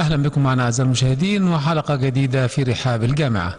أهلا بكم معنا أعزائي المشاهدين وحلقة جديدة في رحاب الجامعة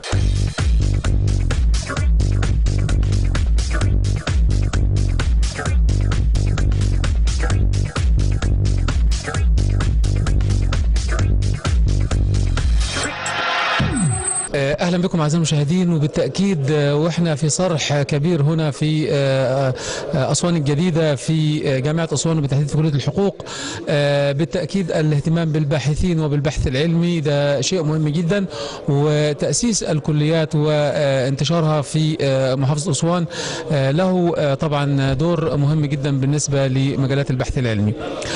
اهلا بكم اعزائي المشاهدين وبالتاكيد واحنا في صرح كبير هنا في اسوان الجديده في جامعه اسوان وبالتحديد في كليه الحقوق بالتاكيد الاهتمام بالباحثين وبالبحث العلمي ده شيء مهم جدا وتاسيس الكليات وانتشارها في محافظه اسوان له طبعا دور مهم جدا بالنسبه لمجالات البحث العلمي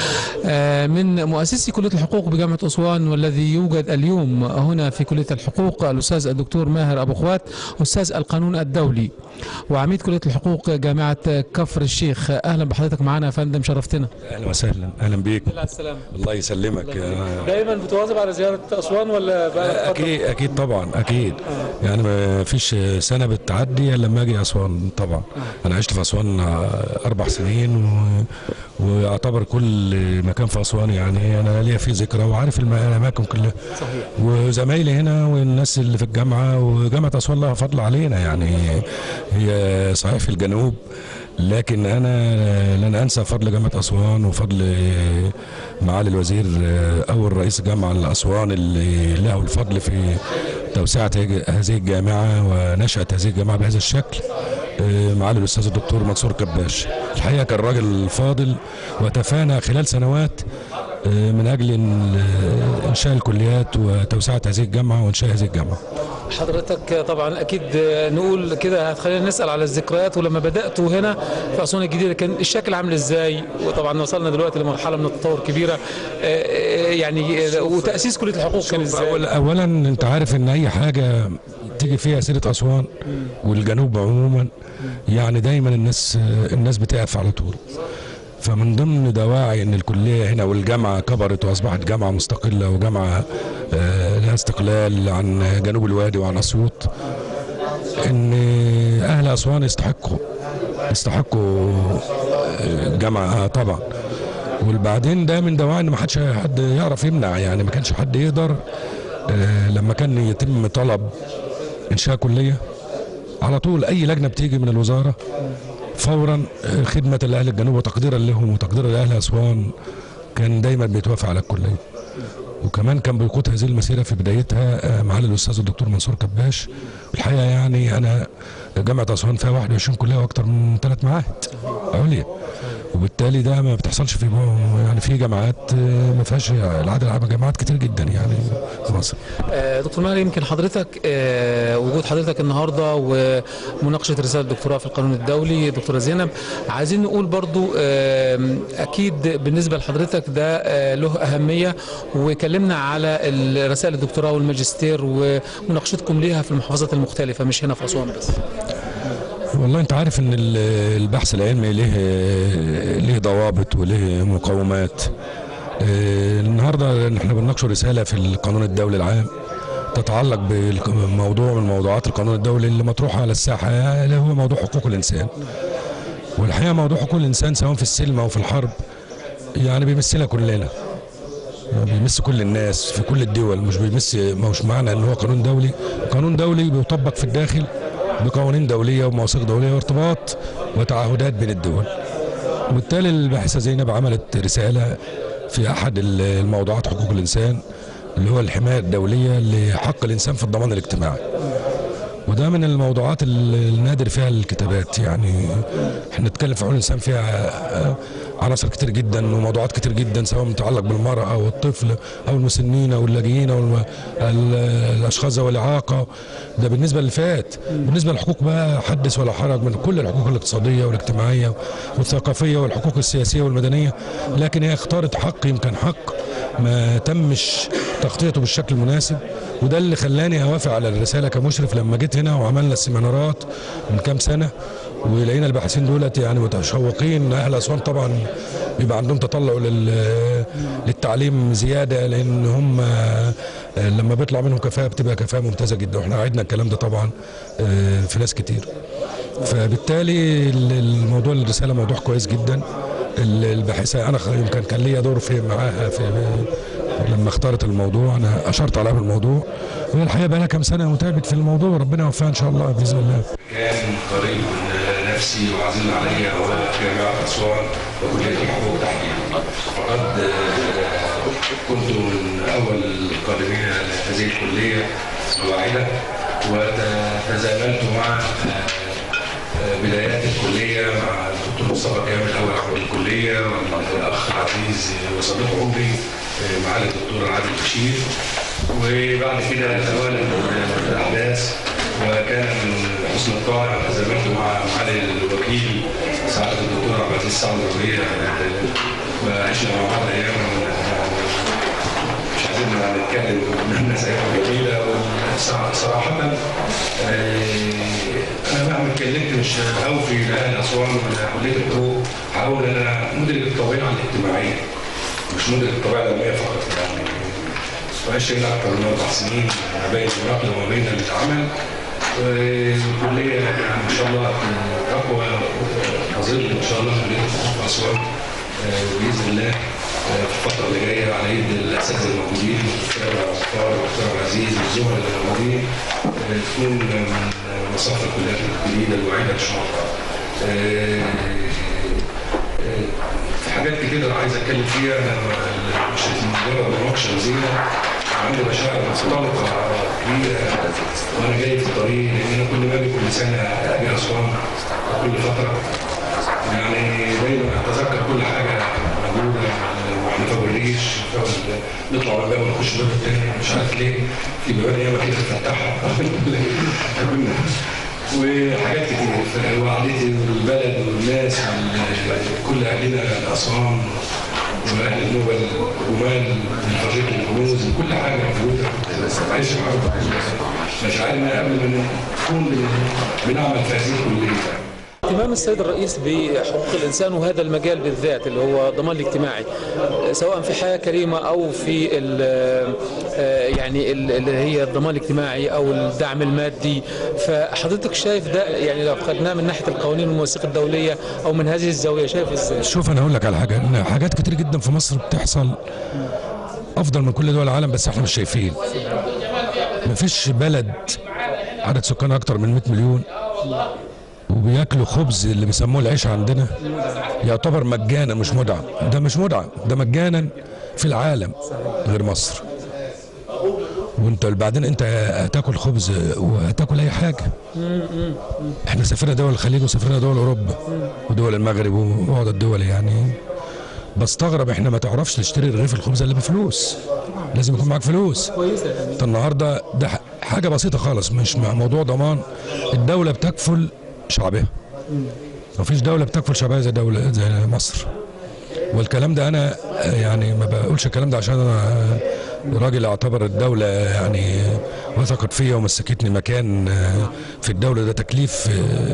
من مؤسسي كليه الحقوق بجامعه اسوان والذي يوجد اليوم هنا في كليه الحقوق الاستاذ الدكتور ماهر ابو خوات استاذ القانون الدولي وعميد كليه الحقوق جامعه كفر الشيخ اهلا بحضرتك معانا يا فندم شرفتنا اهلا وسهلا اهلا بيك السلام الله يسلمك دايما بتواظب على زياره اسوان ولا بقى اكيد اكيد طبعا اكيد يعني ما فيش سنه بتعدي الا لما اجي اسوان طبعا انا عشت في اسوان اربع سنين و... واعتبر كل مكان في اسوان يعني انا ليا فيه ذكرى وعارف الاماكن كلها صحيح وزمايلي هنا والناس اللي في الجامعه وجامعه اسوان لها فضل علينا يعني هي صحيح في الجنوب لكن انا لن انسى فضل جامعه اسوان وفضل معالي الوزير اول رئيس جامعه لاسوان اللي له الفضل في توسعه هذه الجامعه ونشاه هذه الجامعه بهذا الشكل معالي الاستاذ الدكتور منصور كباش الحقيقه كان راجل فاضل وتفانى خلال سنوات من اجل انشاء الكليات وتوسعه هذه الجامعه وانشاء هذه الجامعه حضرتك طبعا اكيد نقول كده هتخلينا نسال على الذكريات ولما بداتوا هنا في اسوان الجديده كان الشكل عامل ازاي وطبعا وصلنا دلوقتي لمرحله من التطور كبيره يعني وتاسيس كليه الحقوق كان ازاي اولا انت عارف ان اي حاجه تيجي فيها سيره اسوان والجنوب عموما يعني دايما الناس الناس بتقف على طول فمن ضمن دواعي ان الكليه هنا والجامعه كبرت واصبحت جامعه مستقله وجامعه لها استقلال عن جنوب الوادي وعن اسيوط ان اهل اسوان يستحقوا يستحقوا جامعه طبعا وبعدين ده من دواعي ان ما حدش حد يعرف يمنع يعني ما كانش حد يقدر لما كان يتم طلب انشاء كليه على طول اي لجنه بتيجي من الوزاره فورا خدمه لاهل الجنوب وتقديرا لهم وتقديرا لاهل اسوان كان دايما بيتوافق على الكليه وكمان كان بيقود هذه المسيره في بدايتها معالي الاستاذ الدكتور منصور كباش الحقيقه يعني انا جامعه اسوان فيها 21 كليه واكثر من ثلاث معاهد عليا وبالتالي ده ما بتحصلش في يعني في جامعات ما فيهاش العدد جامعات كتير جدا يعني في مصر. دكتور ماهر يمكن حضرتك وجود حضرتك النهارده ومناقشه رساله الدكتوراه في القانون الدولي دكتوره زينب عايزين نقول برضو اكيد بالنسبه لحضرتك ده له اهميه وكلمنا على رسائل الدكتوراه والماجستير ومناقشتكم ليها في المحافظات المختلفه مش هنا في اسوان بس. والله انت عارف ان البحث العلمي له له ضوابط وله مقومات النهارده احنا بنناقش رساله في القانون الدولي العام تتعلق بموضوع من موضوعات القانون الدولي اللي مطروحه على الساحه اللي هو موضوع حقوق الانسان والحقيقه موضوع حقوق الانسان سواء في السلم او في الحرب يعني بيمثلنا كلنا بيمس كل الناس في كل الدول مش بيمس مش معنى ان هو قانون دولي قانون دولي بيطبق في الداخل بقوانين دولية ومواثيق دولية وارتباط وتعهدات بين الدول وبالتالي الباحثة زينب عملت رسالة في أحد الموضوعات حقوق الإنسان اللي هو الحماية الدولية لحق الإنسان في الضمان الاجتماعي وده من الموضوعات النادر فيها الكتابات يعني احنا نتكلم في حقوق الانسان فيها عناصر كتير جدا وموضوعات كتير جدا سواء متعلق بالمراه او الطفل او المسنين او اللاجئين او الاشخاص ذوي الاعاقه ده بالنسبه اللي فات بالنسبه للحقوق بقى حدث ولا حرج من كل الحقوق الاقتصاديه والاجتماعيه والثقافيه والحقوق السياسيه والمدنيه لكن هي اختارت حق يمكن حق ما تمش تغطيته بالشكل المناسب وده اللي خلاني اوافق على الرساله كمشرف لما جيت هنا وعملنا السيمينارات من كام سنه ولقينا الباحثين دولت يعني متشوقين اهل اسوان طبعا بيبقى عندهم تطلع للتعليم زياده لان هم لما بيطلع منهم كفاءه بتبقى كفاءه ممتازه جدا واحنا عدنا الكلام ده طبعا في ناس كتير فبالتالي الموضوع الرساله موضوع كويس جدا الباحثه انا يمكن كان ليا دور في معاها في لما اختارت الموضوع انا اشرت عليها بالموضوع وهي الحقيقه بقى لها كام سنه متعبت في الموضوع وربنا يوفقها ان شاء الله باذن الله كان قريب من نفسي وعزيز علي هو جامعة أسوان وكلية الحقوق تحديدا وقد آه، كنت من أول القادمين لهذه الكلية الواعدة وتزامنت مع آه، آه، بدايات الكلية مع الدكتور مصطفى كامل أول عميد الكلية والأخ العزيز وصديق عمري آه، معالي الدكتور عادل بشير وبعد كده توالت الأحداث وكان من حسن الطاعة أن تزامنت مع معالي الوكيل سعادة الدكتور عبد العزيز سعد الربيع وعشنا مع بعض أيام مش عايزين نتكلم الناس أيام جميلة صراحة أنا مهما اتكلمت مش هوفي لأهل أسوان ولا كلية الحقوق هقول أنا مدرك الطبيعة الاجتماعية مش مدرك الطبيعة العلمية فقط يعني وعشت هنا أكثر من أربع سنين ما بين المراقبة وما بين العمل والكلية يعني إن شاء الله تقوى تظل إن شاء الله كلية الحقوق في أسوان بإذن الله في الفترة اللي جاية على يد الأساتذة الموجودين الدكتور عبد والدكتور عبد العزيز والزملاء اللي موجودين تكون من مصاف الكليات الجديدة الوعيدة إن شاء الله. في حاجات كتير عايز اتكلم فيها انا مش مجرد مناقشه زينه عندي مشاعر مختلطه كبيره وانا جاي في الطريق لان انا كل ما اجي كل سنه اجي اسوان كل فتره يعني دايما اتذكر كل حاجه موجوده واحنا في ابو الريش نطلع من الباب ونخش الباب الثاني مش عارف ليه في بيبان ياما كده مفتحه كنا وحاجات كتير وقعدتي والبلد والناس كل اهلنا الاسوان واهل النوبه الرومان من فريق الكنوز كل حاجه موجوده عايش معاهم مشاعرنا قبل ما نكون بنعمل في هذه الكليه اهتمام السيد الرئيس بحقوق الانسان وهذا المجال بالذات اللي هو الضمان الاجتماعي سواء في حياه كريمه او في ال يعني اللي هي الضمان الاجتماعي او الدعم المادي فحضرتك شايف ده يعني لو خدناه من ناحيه القوانين والمواثيق الدوليه او من هذه الزاويه شايف ازاي؟ شوف انا اقول لك على حاجه ان حاجات كتير جدا في مصر بتحصل افضل من كل دول العالم بس احنا مش شايفين مفيش بلد عدد سكانها اكتر من 100 مليون وبياكلوا خبز اللي بيسموه العيش عندنا يعتبر مجانا مش مدعم ده مش مدعم ده مجانا في العالم غير مصر وانت بعدين انت هتاكل خبز وهتاكل اي حاجه احنا سافرنا دول الخليج وسافرنا دول اوروبا ودول المغرب وبعض الدول يعني بستغرب احنا ما تعرفش تشتري رغيف الخبز الا بفلوس لازم يكون معاك فلوس انت النهارده ده حاجه بسيطه خالص مش مع موضوع ضمان الدوله بتكفل شعبها مفيش دولة بتكفل شعبها زي دولة زي مصر والكلام ده أنا يعني ما بقولش الكلام ده عشان أنا راجل اعتبر الدولة يعني وثقت فيا ومسكتني مكان في الدولة ده تكليف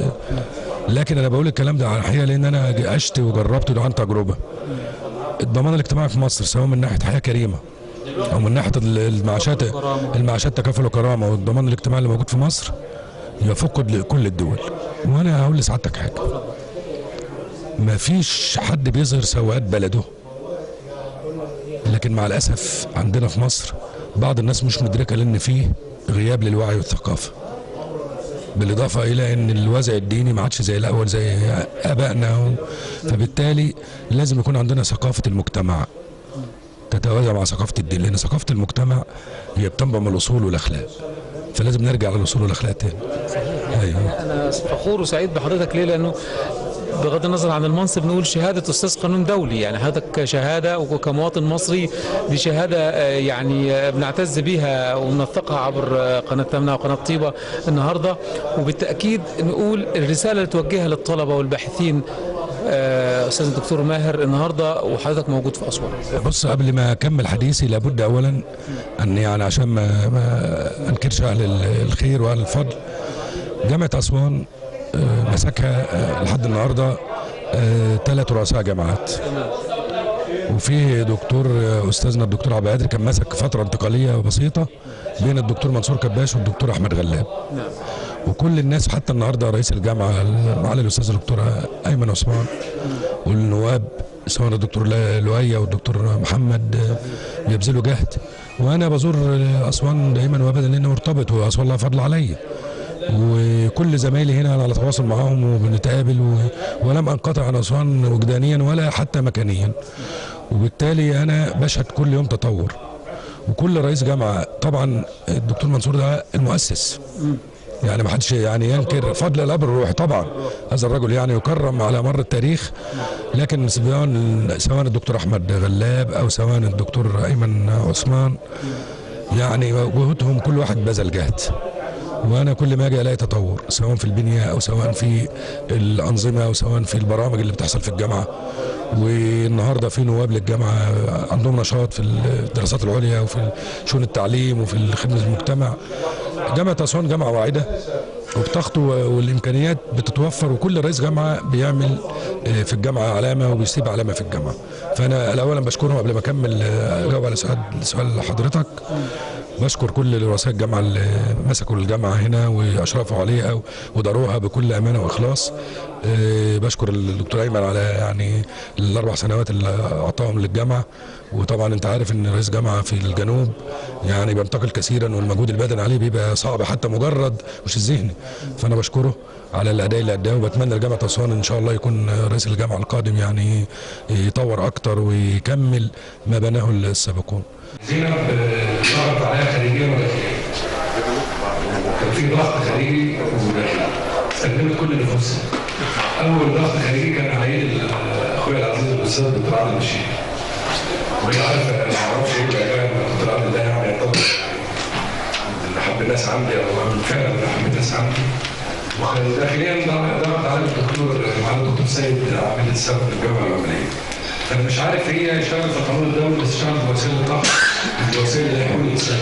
لكن أنا بقول الكلام ده على الحقيقة لأن أنا عشت وجربت وده عن تجربة الضمان الاجتماعي في مصر سواء من ناحية حياة كريمة أو من ناحية المعاشات المعاشات تكافل وكرامة والضمان الاجتماعي اللي موجود في مصر يفوق كل الدول وانا هقول لسعادتك حاجه ما فيش حد بيظهر سواد بلده لكن مع الاسف عندنا في مصر بعض الناس مش مدركه لان فيه غياب للوعي والثقافه بالاضافه الى ان الوازع الديني ما عادش زي الاول زي ابائنا فبالتالي لازم يكون عندنا ثقافه المجتمع تتوازى مع ثقافه الدين لان ثقافه المجتمع هي بتنبع من الاصول والاخلاق فلازم نرجع للاصول والاخلاق تاني ايوه انا فخور وسعيد بحضرتك ليه لانه بغض النظر عن المنصب نقول شهادة أستاذ قانون دولي يعني حضرتك شهادة وكمواطن مصري دي شهادة يعني بنعتز بيها وبنثقها عبر قناة تمنع وقناة طيبة النهاردة وبالتأكيد نقول الرسالة اللي توجهها للطلبة والباحثين استاذ الدكتور ماهر النهارده وحضرتك موجود في اسوان بص قبل ما اكمل حديثي لابد اولا ان يعني عشان ما, ما انكرش اهل الخير واهل الفضل جامعه اسوان مسكها لحد النهارده ثلاث رؤساء جامعات وفي دكتور استاذنا الدكتور عبد القادر كان ماسك فتره انتقاليه بسيطه بين الدكتور منصور كباش والدكتور احمد غلاب وكل الناس حتى النهارده رئيس الجامعه معالي الاستاذ الدكتور ايمن عثمان والنواب سواء الدكتور لؤي او الدكتور محمد آه، بيبذلوا جهد وانا بزور اسوان دايما وابدا لاني مرتبط واسوان لها فضل عليا وكل زمايلي هنا انا على تواصل معاهم وبنتقابل و... ولم انقطع عن اسوان وجدانيا ولا حتى مكانيا وبالتالي انا بشهد كل يوم تطور وكل رئيس جامعه طبعا الدكتور منصور ده المؤسس يعني ما حدش يعني ينكر فضل الاب الروحي طبعا هذا الرجل يعني يكرم على مر التاريخ لكن سواء سواء الدكتور احمد غلاب او سواء الدكتور ايمن عثمان يعني جهودهم كل واحد بذل جهد وانا كل ما اجي الاقي تطور سواء في البنيه او سواء في الانظمه او سواء في البرامج اللي بتحصل في الجامعه والنهارده في نواب للجامعه عندهم نشاط في الدراسات العليا وفي شؤون التعليم وفي خدمه المجتمع جامعه اسوان جامعه واعده وبتخطو والامكانيات بتتوفر وكل رئيس جامعه بيعمل آه، في الجامعه علامه وبيسيب علامه في الجامعه فانا الاولا بشكرهم قبل ما اكمل آه، اجاوب على سؤال سؤال حضرتك بشكر كل رؤساء الجامعه اللي مسكوا الجامعه هنا واشرفوا عليها وداروها بكل امانه واخلاص آه، بشكر الدكتور ايمن على يعني الاربع سنوات اللي اعطاهم للجامعه وطبعا انت عارف ان رئيس جامعه في الجنوب يعني بينتقل كثيرا والمجهود البدني عليه بيبقى صعب حتى مجرد مش الذهني فانا بشكره على الاداء اللي اداه وبتمنى لجامعه اسوان ان شاء الله يكون رئيس الجامعه القادم يعني يطور اكتر ويكمل ما بناه السابقون زينب آه، ضغط عليها خارجيا وداخليا كان في ضغط خارجي وداخلي استخدمت كل نفوسها اول ضغط خارجي كان على ايد ال- اخويا العزيز الاستاذ الدكتور عادل البشير وهي عارفه ما اعرفش ايه بقى الدكتور عادل ده يعني يعتبر اللي حب الناس عندي او فعلا اللي حب الناس عندي وداخليا ضغط على الدكتور على الدكتور سيد عبد السبب في الجامعه العمليه انا مش عارف هي اشتغل في قانون الدولي بس اشتغل في وسائل الضغط في وسائل الحقوق الانسان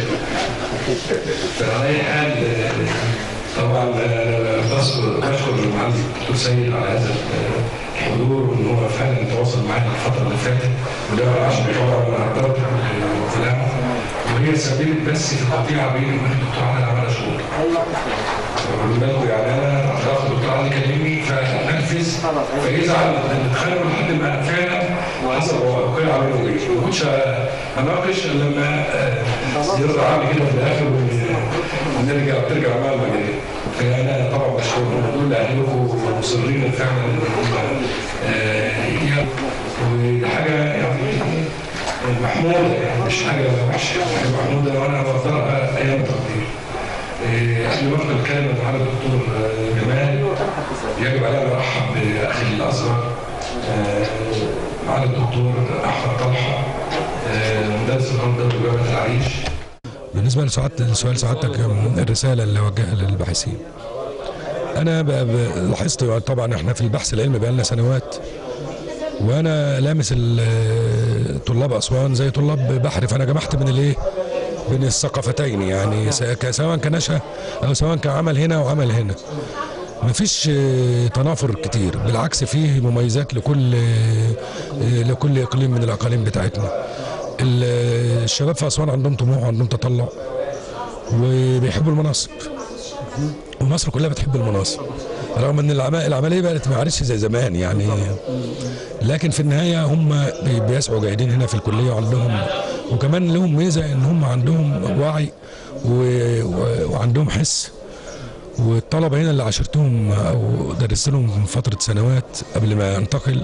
فعلى اي حال آه، طبعا آه، بشكر بشكر المعلم الدكتور سيد على هذا الحضور وان هو فعلا تواصل معانا الفتره اللي فاتت وده عشان طبعا انا اعترضت كلامه وهي سببت بس في قطيعه بيني وبين الدكتور علي عمل شغل خدوا بالكم يعني انا اخلاق الدكتور علي كلمني فنفذ فيزعل نتخانق لحد ما فعلا حصل وقع بينه وبيني ما كنتش اناقش الا لما آه، يرضى عني كده في الاخر ون- ونرجع ترجع مع المجال فانا طبعا بشكرهم ودول اهلكم مصرين فعلا ان هم آه، يجوا. ودي حاجه يعني محموده يعني مش حاجه وحشه حاجه محموده وانا بقدرها ايام تقدير إيه، قبل ما ادخل الكلمه على الدكتور آه، جمال يجب علينا ان نرحب باخي الازهر آه، معالي الدكتور احمد طلحه آه، مدرس القانون الدولي جامعه العريش بالنسبه لسعادة لسؤال سعادتك أم، الرساله اللي وجهها للباحثين انا ب- ب- لاحظت طبعا احنا في البحث العلمي بقالنا سنوات وانا لامس ال- طلاب اسوان زي طلاب بحر فانا جمعت من الايه بين الثقافتين يعني س- ك- سواء كنشأة او سواء كعمل هنا وعمل هنا مفيش آه، تنافر كتير بالعكس فيه مميزات لكل آه، لكل اقليم من الاقاليم بتاعتنا ال- الشباب في اسوان عندهم طموح وعندهم تطلع وبيحبوا المناصب ومصر كلها بتحب المناصب رغم ان العم- العمليه بقت ما عادش زي زمان يعني لكن في النهايه هم بي- بيسعوا جاهدين هنا في الكليه وعندهم وكمان لهم ميزه ان هم عندهم وعي و- و- وعندهم حس والطلبه هنا اللي عاشرتهم او درست لهم من فتره سنوات قبل ما انتقل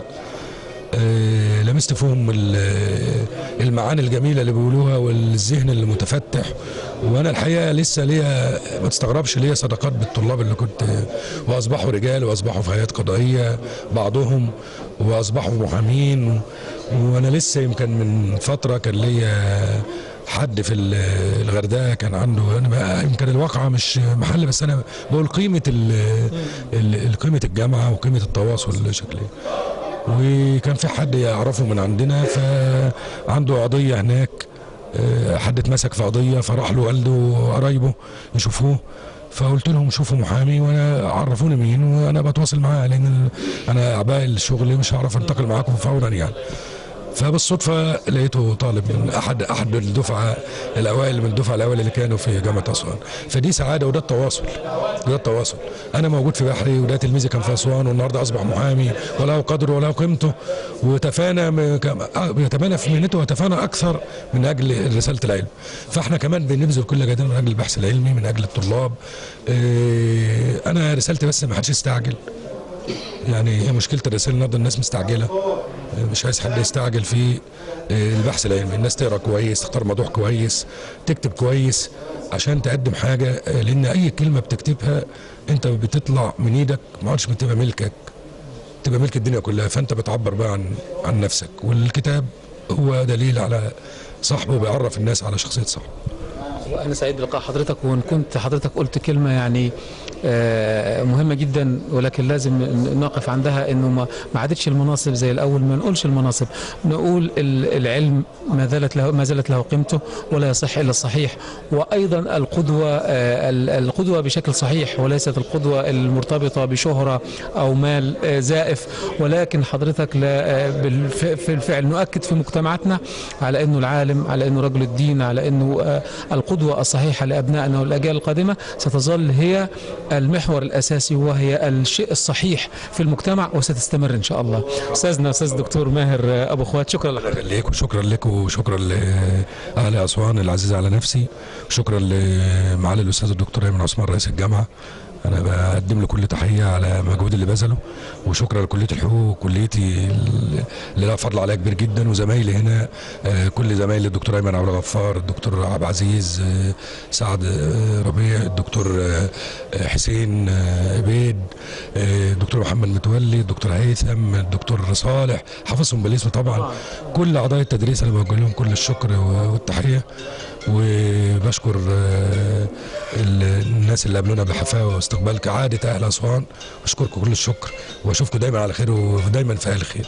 آه، لمست فيهم ال- المعاني الجميله اللي بيقولوها والذهن اللي متفتح وانا الحقيقه لسه ليا ما تستغربش ليا صداقات بالطلاب اللي كنت واصبحوا رجال واصبحوا في هيئات قضائيه بعضهم واصبحوا محامين و- وانا لسه يمكن من فتره كان ليا حد في ال- الغردقه كان عنده انا بقى يمكن الواقعه مش محل بس انا بقول قيمه ال- ال- قيمه الجامعه وقيمه التواصل شكليا وكان في حد يعرفه من عندنا فعنده قضية هناك آه، حد اتمسك في قضية فراح له والده وقرايبه يشوفوه فقلت لهم شوفوا محامي وانا عرفوني مين وانا بتواصل معاه لان ال- انا اعباء الشغل مش هعرف انتقل معاكم فورا يعني فبالصدفه لقيته طالب من احد احد الدفعه الاوائل من الدفعه الاوائل اللي كانوا في جامعه اسوان فدي سعاده وده التواصل ده التواصل انا موجود في بحري وده تلميذي كان في اسوان والنهارده اصبح محامي وله قدره وله قيمته وتفانى م- كم- آه، بيتفانى في مهنته وتفانى اكثر من اجل رساله العلم فاحنا كمان بنبذل كل جهدنا من اجل البحث العلمي من اجل الطلاب إيه، انا رسالتي بس ما حدش يستعجل يعني هي مشكله الرسائل النهارده الناس مستعجله مش عايز حد يستعجل في البحث العلمي الناس تقرا كويس تختار موضوع كويس تكتب كويس عشان تقدم حاجه لان اي كلمه بتكتبها انت بتطلع من ايدك ما عادش بتبقى ملكك تبقى ملك الدنيا كلها فانت بتعبر بقى عن عن نفسك والكتاب هو دليل على صاحبه بيعرف الناس على شخصيه صاحبه وأنا سعيد بلقاء حضرتك وإن كنت حضرتك قلت كلمة يعني آه، مهمة جدا ولكن لازم ن- نقف عندها إنه ما ما عادتش المناصب زي الأول ما نقولش المناصب نقول ال- العلم ما زالت له ما زالت له قيمته ولا يصح إلا الصحيح وأيضا القدوة آه، ال- القدوة بشكل صحيح وليست القدوة المرتبطة بشهرة أو مال آه، زائف ولكن حضرتك لا آه، بالف- في الفعل نؤكد في مجتمعاتنا على انه العالم على انه رجل الدين على انه آه، القدوه الصحيحه لابنائنا والاجيال القادمه ستظل هي المحور الاساسي وهي الشيء الصحيح في المجتمع وستستمر ان شاء الله. استاذنا استاذ الدكتور ماهر آه، ابو خوات شكرا لحضرتك. شكرا ليك وشكرا لك وشكرا لاهل اسوان العزيز على نفسي وشكرا لمعالي الاستاذ الدكتور ايمن عثمان رئيس الجامعه انا بقدم له كل تحيه على المجهود اللي بذله وشكرا لكليه الحقوق وكليتي اللي لها فضل عليها كبير جدا وزمايلي هنا آه، كل زمايلي الدكتور ايمن عبد الغفار الدكتور عبد العزيز آه، سعد آه، ربيع الدكتور آه، آه، حسين آه، عبيد آه، الدكتور محمد متولي الدكتور هيثم الدكتور صالح حافظهم بالاسم طبعا كل اعضاء التدريس انا بوجه لهم كل الشكر والتحيه وبشكر آه، ال- الناس اللي قابلونا بحفاوه واستقبال كعاده اهل اسوان بشكركم كل الشكر واشوفكم دايما على خير ودايما في اهل خير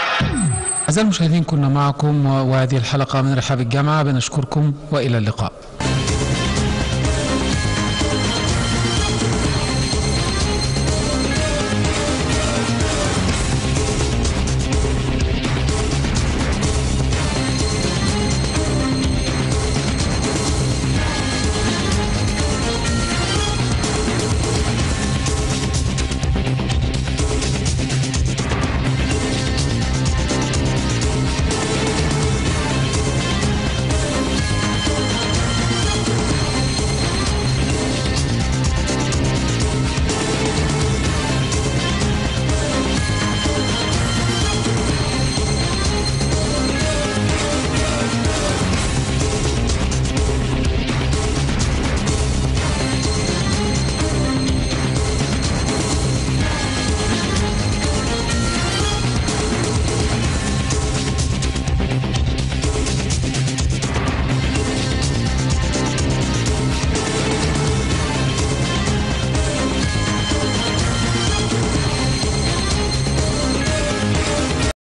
أعزائي المشاهدين كنا معكم وهذه الحلقة من رحاب الجامعة بنشكركم وإلى اللقاء.